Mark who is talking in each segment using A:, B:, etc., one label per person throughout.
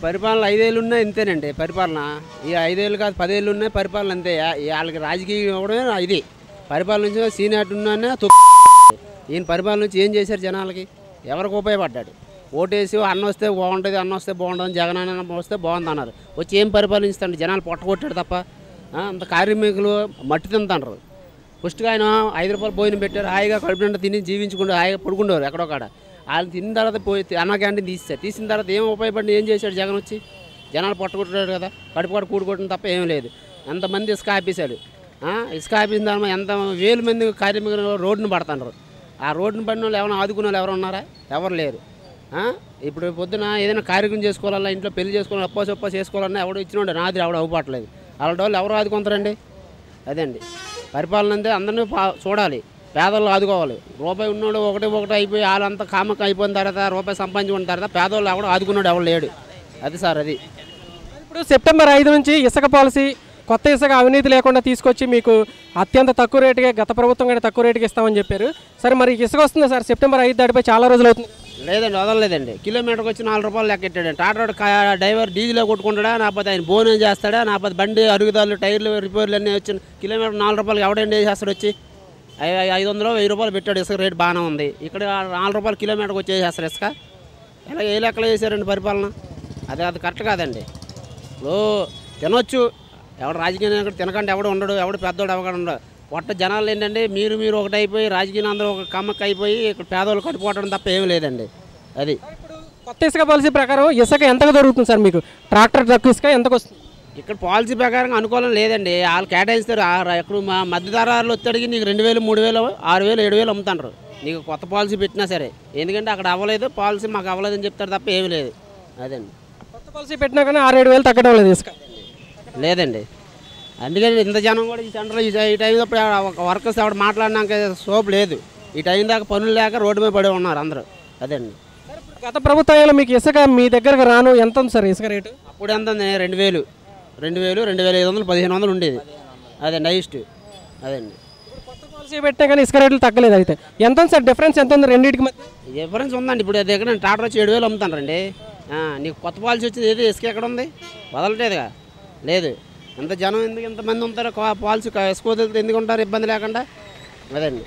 A: పరిపాలన ఐదేళ్ళు ఉన్నా ఇంతేనండి పరిపాలన ఈ ఐదేళ్ళు కాదు పదేళ్ళు ఉన్నాయి పరిపాలన అంతే యా- వాళ్ళకి రాజకీయం ఇవ్వడమే ఇది పరిపాలన నుంచి సీనియర్ ఉన్నానే తొక్కు ఈయన పరిపాలన నుంచి ఏం చేశారు జనాలకి ఎవరికి ఉపయోగపడ్డాడు ఓటేసి అన్న వస్తే బాగుంటుంది అన్న వస్తే బాగుంటుంది జగన్ అన్న వస్తే బాగుంది అన్నారు వచ్చి ఏం పరిపాలిస్తాడు జనాలు పొట్టగొట్టాడు తప్ప ఆ, అంత కార్మికులు మట్టి తింటారు ఫస్ట్గా ఆయన ఐదు రూపాయలు భోజనం పెట్టారు హాయిగా కడుపు నిండా తిని జీవించుకుంటూ హాయిగా పడుకుండేవారు ఎక్కడో కాడ వాళ్ళు తిన్న తర్వాత పోయి అన్న క్యాంటీన్ తీస్తారు తీసిన తర్వాత ఏం ఉపయోగపడి ఏం చేశాడు జగన్ వచ్చి జనాలు పొట్టగొట్టాడు కదా కడుపు కాడ కూడుకోవడం తప్ప ఏం లేదు ఎంతమంది ఇసుక ఆపేశాడు ఆ, ఇసుక ఆపేసిన దాని ఎంత వేల మంది కార్మికులు రోడ్డును పడుతున్నారు ఆ రోడ్డును పడిన వాళ్ళు ఎవరైనా ఆదుకునే వాళ్ళు ఎవరు ఉన్నారా ఎవరు లేరు ఆ? ఇప్పుడు పొద్దున ఏదైనా కార్యక్రమం చేసుకోవాలన్నా ఇంట్లో పెళ్లి చేసుకోవాలి అప్పో సప్పో చేసుకోవాలన్నా ఎవడు ఇచ్చినోడు నాది ఎవడు అవ్వట్లేదు అలాంటి వాళ్ళు ఎవరు ఆదుకుంటారండి అదండి పరిపాలన అంటే అందరినీ పా- చూడాలి పేదలు ఆదుకోవాలి రూపాయి ఉన్నోడు ఒకటి ఒకటి అయిపోయి వాళ్ళంతా కామక అయిపోయిన తర్వాత రూపాయి సంపాదించుకున్న తర్వాత పేదవాళ్ళు ఎవడు ఆదుకున్నాడు ఎవడు లేడు అది సార్ అది
B: ఇప్పుడు సెప్టెంబర్ ఐదు నుంచి ఇసుక పాలసీ కొత్త ఇసుక అవినీతి లేకుండా తీసుకొచ్చి మీకు అత్యంత తక్కువ రేటుగా గత ప్రభుత్వం కంటే తక్కువ రేటుకి ఇస్తామని చెప్పారు సరే మరి ఇసుక వస్తుంది సార్ సెప్టెంబర్ ఐదు దాటిపోయి చాలా రోజులు అవుతుంది
A: లేదండి వదలలేదండి కిలోమీటర్కి వచ్చి నాలుగు రూపాయలు లెక్క పెట్టాడు టాటా కా- డ్రైవర్ డీజిల్ కొట్టుకుంటాడా నాపతి ఆయన బోనం చేస్తాడా నాపతి బండి అరుగుదాలు టైర్లు రిపేర్లు అన్నీ వచ్చి కిలోమీటర్ నాలుగు రూపాయలు ఎవడండి వేసేస్తాడు వచ్చి ఐ- ఐ- ఐదు వందలు వెయ్యి రూపాయలు పెట్టాడు ఇసుక రేట్ బాగానే ఉంది ఇక్కడ నాలుగు రూపాయలు కిలోమీటర్కి వచ్చి వేసేస్తారు ఇసుక ఎలా ఏ లెక్కలు వేసారండి పరిపాలన అది అది కరెక్ట్ కాదండి ఇప్పుడు తినొచ్చు ఎవడు రాజకీయ నాయకుడు తినకండి ఎవడు ఉండడు ఎవడు పెద్దోడు ఎవడు ఉండడు పొట్ట జనాలు ఏంటంటే మీరు మీరు ఒకటి అయిపోయి రాజకీయ అందరూ ఒక కమ్మక్క అయిపోయి ఇక్కడ పేదోళ్ళు కట్టుకోవడం తప్ప ఏమీ లేదండి అది
B: ఇప్పుడు కొత్త ఇసుక పాలసీ ప్రకారం ఇసుక ఎంతకు దొరుకుతుంది సార్ మీకు ట్రాక్టర్ తక్కువ ఇసుక ఎంతకు వస్తుంది
A: ఇక్కడ పాలసీ ప్రకారం అనుకూలం లేదండి వాళ్ళు కేటాయిస్తారు ఆ ర- ఎక్కడ మా మధ్యధరాలు వచ్చేటికి నీకు రెండు వేలు మూడు వేలు ఆరు వేలు ఏడు వేలు అమ్ముతాండ్రు నీకు కొత్త పాలసీ పెట్టినా సరే ఎందుకంటే అక్కడ అవ్వలేదు పాలసీ మాకు అవ్వలేదని చెప్తారు తప్ప ఏమీ లేదు అదండి
B: కొత్త పాలసీ పెట్టినా కానీ ఆరు ఏడు వేలు తగ్గడం లేదు ఇసుక
A: లేదండి అందుకని ఇంత జనం కూడా ఈ సెంటర్లో ఈ ఈ టైం అప్పుడు ఒక వర్కర్స్ ఎవడు మాట్లాడినాక సోప్ లేదు ఈ టైం దాకా పనులు లేక రోడ్డు మీద పడి ఉన్నారు అందరూ అదండి
B: సార్, ఇప్పుడు గత ప్రభుత్వంలో మీకు ఇసుక మీ దగ్గరకు రాను ఎంత ఉంది సార్ ఇసుక రేటు
A: అప్పుడు ఎంత ఉంది? రెండు వేలు రెండు వేలు రెండు వేల ఐదు వందలు పదిహేను వందలు ఉండేది అదండి హైయెస్ట్ అదండి
B: ఇప్పుడు కొత్త పాలసీ పెట్టినా కానీ ఇసుక రేట్లు తగ్గలేదు అయితే ఎంత ఉంది సార్ డిఫరెన్స్ ఎంత ఉంది రెండింటికి మధ్య
A: డిఫరెన్స్ ఉందండి ఇప్పుడు అది ఎక్కడ టాటర్ వచ్చి ఏడు వేలు అమ్ముతానండి నీకు కొత్త పాలసీ వచ్చేది ఏది ఇసుక ఎక్కడ ఉంది వదలట్లేదుగా లేదు ఎంత జనం ఎందుకు ఎంతమంది ఉంటారు కా- పాలసీ కా- ఇసుక వదిలితే ఎందుకు ఉంటారు ఇబ్బంది లేకుండా అదండి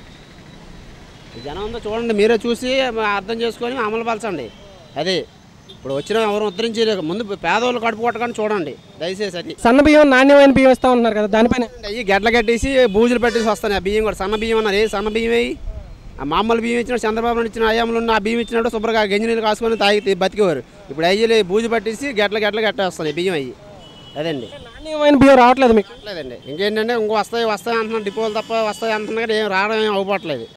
A: ఈ జనం ఉందో చూడండి మీరే చూసి మ- అర్థం చేసుకొని అమలు పరచండి అదే ఇప్పుడు వచ్చిన ఎవరు ఉద్ధరించి ముందు పేదవాళ్ళు కడుపు కొట్టకుండా చూడండి దయచేసి అది
B: సన్న బియ్యం నాణ్యమైన బియ్యం ఇస్తా ఉంటున్నారు కదా దానిపైన
A: అయ్యి గడ్డలు కట్టేసి బూజులు పెట్టేసి వస్తాయి ఆ బియ్యం కూడా సన్న బియ్యం అన్నారు ఏ సన్న బియ్యం వేయి ఆ మామూలు బియ్యం ఇచ్చిన చంద్రబాబు నాయుడు ఇచ్చిన అయ్యంలో ఉన్న ఆ బియ్యం ఇచ్చినప్పుడు శుభ్రంగా గంజి నీళ్ళు కాసుకొని తాగి బతికేవారు ఇప్పుడు అయ్యి బూజు పట్టేసి గడ్డలు గడ్డలు కట్టేస్తాయి బియ్యం అయ్యి అదండి
B: నాణ్యమైన బియ్యం రావట్లేదు మీకు
A: లేదండి ఇంకేంటంటే ఇంకో వస్తాయి వస్తాయి అంటున్నాను డిపోలు తప్ప వస్తాయి అంటున్నా కానీ ఏం రావడం ఏం అవ్వట్లేదు